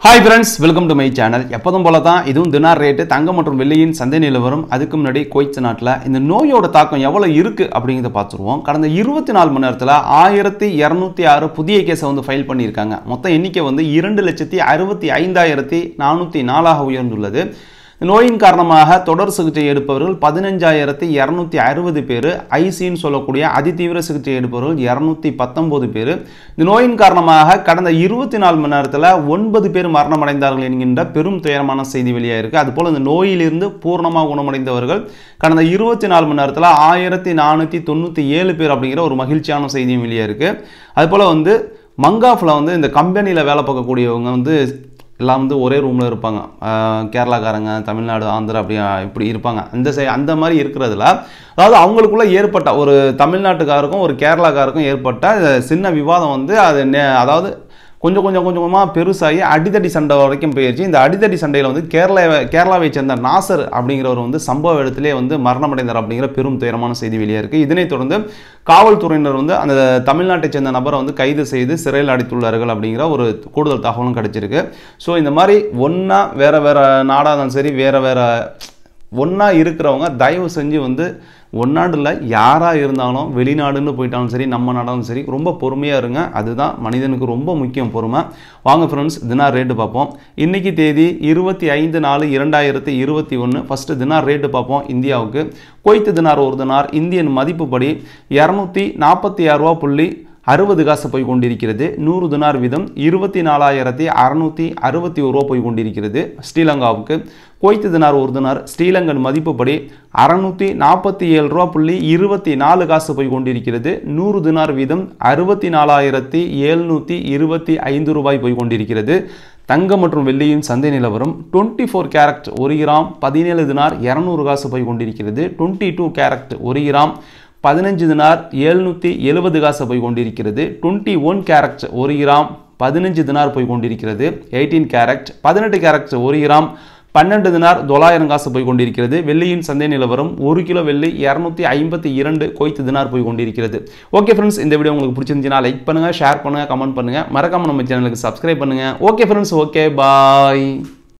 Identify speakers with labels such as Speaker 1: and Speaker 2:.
Speaker 1: hi friends welcome to my channel எப்போதும் போல தான் இதுவும் தினார் ரேட்டு தங்கம் மற்றும் வெள்ளியின் சந்தை நிலவரம் அதுக்கு முன்னாடி குவைத் நாட்டில் இந்த நோயோட தாக்கம் எவ்வளோ இருக்குது அப்படிங்கிறத பார்த்துருவோம் கடந்த இருபத்தி நாலு மணி நேரத்தில் ஆயிரத்தி இரநூத்தி ஆறு புதிய கேஸை வந்து ஃபைல் பண்ணியிருக்காங்க மொத்த எண்ணிக்கை வந்து இரண்டு லட்சத்தி அறுபத்தி ஐந்தாயிரத்தி நானூற்றி நாலாக உயர்ந்துள்ளது இந்த நோயின் காரணமாக தொடர் சிகிச்சை எடுப்பவர்கள் பதினஞ்சாயிரத்தி இரநூத்தி அறுபது பேர் ஐசின்னு சொல்லக்கூடிய அதிதீவிர சிகிச்சை எடுப்பவர்கள் இரநூத்தி பத்தொம்போது பேர் இந்த நோயின் காரணமாக கடந்த இருபத்தி நாலு மணி நேரத்தில் ஒன்பது பேர் மரணமடைந்தார்கள் என்கின்ற பெரும் துயரமான செய்தி வெளியாக இருக்குது அதுபோல் இந்த நோயிலிருந்து பூர்ணமாக குணமடைந்தவர்கள் கடந்த இருபத்தி நாலு மணி நேரத்தில் ஆயிரத்தி நானூற்றி தொண்ணூற்றி ஏழு பேர் அப்படிங்கிற ஒரு மகிழ்ச்சியான செய்தியும் வெளியாக இருக்குது அதுபோல் வந்து மங்காஃபில் வந்து இந்த கம்பெனியில் வேலை பார்க்கக்கூடியவங்க வந்து எல்லாம் வந்து ஒரே ரூமில் இருப்பாங்க ஆஹ் கேரளாக்காரங்க தமிழ்நாடு ஆந்திரா அப்படி இப்படி இருப்பாங்க அந்த சை அந்த மாதிரி இருக்கிறதுல அதாவது அவங்களுக்குள்ள ஏற்பட்ட ஒரு தமிழ்நாட்டுக்காருக்கும் ஒரு கேரளாக்காருக்கும் ஏற்பட்ட சின்ன விவாதம் வந்து அது நே- அதாவது கொஞ்சம் கொஞ்சம் கொஞ்சம் கொஞ்சமாக பெருசாகி அடிதடி சண்டை வரைக்கும் போயிடுச்சு இந்த அடிதடி சண்டையில் வந்து கேரளா கேரளாவை சேர்ந்த நாசர் அப்படிங்கிறவர் வந்து சம்பவ இடத்திலே வந்து மரணமடைந்தார் அப்படிங்கிற பெரும் துயரமான செய்தி வெளியாக இருக்குது இதனைத் தொடர்ந்து காவல்துறையினர் வந்து அந்த தமிழ்நாட்டை சேர்ந்த நபரை வந்து கைது செய்து சிறையில் அடைத்துள்ளார்கள் அப்படிங்கிற ஒரு கூடுதல் தகவலும் கிடைச்சிருக்கு ஸோ இந்த மாதிரி ஒன்றா வேற வேற நாடாக இருந்தாலும் சரி வேற வேற ஒன்றா இருக்கிறவங்க தயவு செஞ்சு வந்து ஒன்னாண்டில் யாராக இருந்தாலும் வெளிநாடுன்னு போயிட்டாலும் சரி நம்ம நாடாலும் சரி ரொம்ப பொறுமையாக இருங்க அதுதான் மனிதனுக்கு ரொம்ப முக்கியம் பொறுமை வாங்க ஃப்ரெண்ட்ஸ் தினார் ரேட்டு பார்ப்போம் இன்னைக்கு தேதி இருபத்தி ஐந்து நாலு இரண்டாயிரத்தி இருபத்தி ஒன்று ஃபஸ்ட்டு தினார் ரேட்டு பார்ப்போம் இந்தியாவுக்கு குவைத்து தினார் ஒரு தினார் இந்தியன் மதிப்புப்படி இரநூத்தி நாற்பத்தி ஆறு ரூபா புள்ளி அறுபது காசு போய் கொண்டிருக்கிறது நூறு தினார் வீதம் இருபத்தி நாலாயிரத்தி அறுநூற்றி அறுபத்தி ஒரு ரூபா போய் கொண்டிருக்கிறது ஸ்ரீலங்காவுக்கு குவைத்து தினார் ஒரு தினார் ஸ்ரீலங்கன் மதிப்புப்படி அறுநூற்றி நாற்பத்தி ஏழு ரூபா புள்ளி இருபத்தி நாலு காசு போய் கொண்டிருக்கிறது நூறு தினார் வீதம் அறுபத்தி நாலாயிரத்தி எழுநூற்றி இருபத்தி ஐந்து ரூபாய் போய் கொண்டிருக்கிறது தங்கம் மற்றும் வெள்ளியின் சந்தை நிலவரம் டுவெண்ட்டி ஃபோர் கேரட் ஒரு கிராம் பதினேழு தினார் இரநூறு காசு போய் கொண்டிருக்கிறது டுவெண்ட்டி டூ கேரட் ஒரு கிராம் பதினஞ்சு தினார் எழுநூற்றி எழுபது காசு போய் கொண்டிருக்கிறது டுவெண்ட்டி ஒன் கேரட் ஒரு கிராம் பதினஞ்சு தினார் போய் கொண்டிருக்கிறது எயிட்டீன் கேரட் பதினெட்டு கேரட் ஒரு கிராம் பன்னெண்டு தினார் தொள்ளாயிரம் காசு போய் கொண்டிருக்கிறது வெள்ளியின் சந்தை நிலவரம் ஒரு கிலோ வெள்ளி இரநூத்தி ஐம்பத்தி இரண்டு கொய்த்து தினார் போய் கொண்டிருக்கிறது ஓகே ஃப்ரெண்ட்ஸ் இந்த வீடியோ உங்களுக்கு பிடிச்சிருந்துச்சுன்னா லைக் பண்ணுங்கள் ஷேர் பண்ணுங்கள் கமெண்ட் பண்ணுங்கள் மறக்காம நம்ம சேனலுக்கு சப்ஸ்கிரைப் பண்ணுங்கள் ஓகே ஃப்ரெண்ட்ஸ் ஓகே பாய்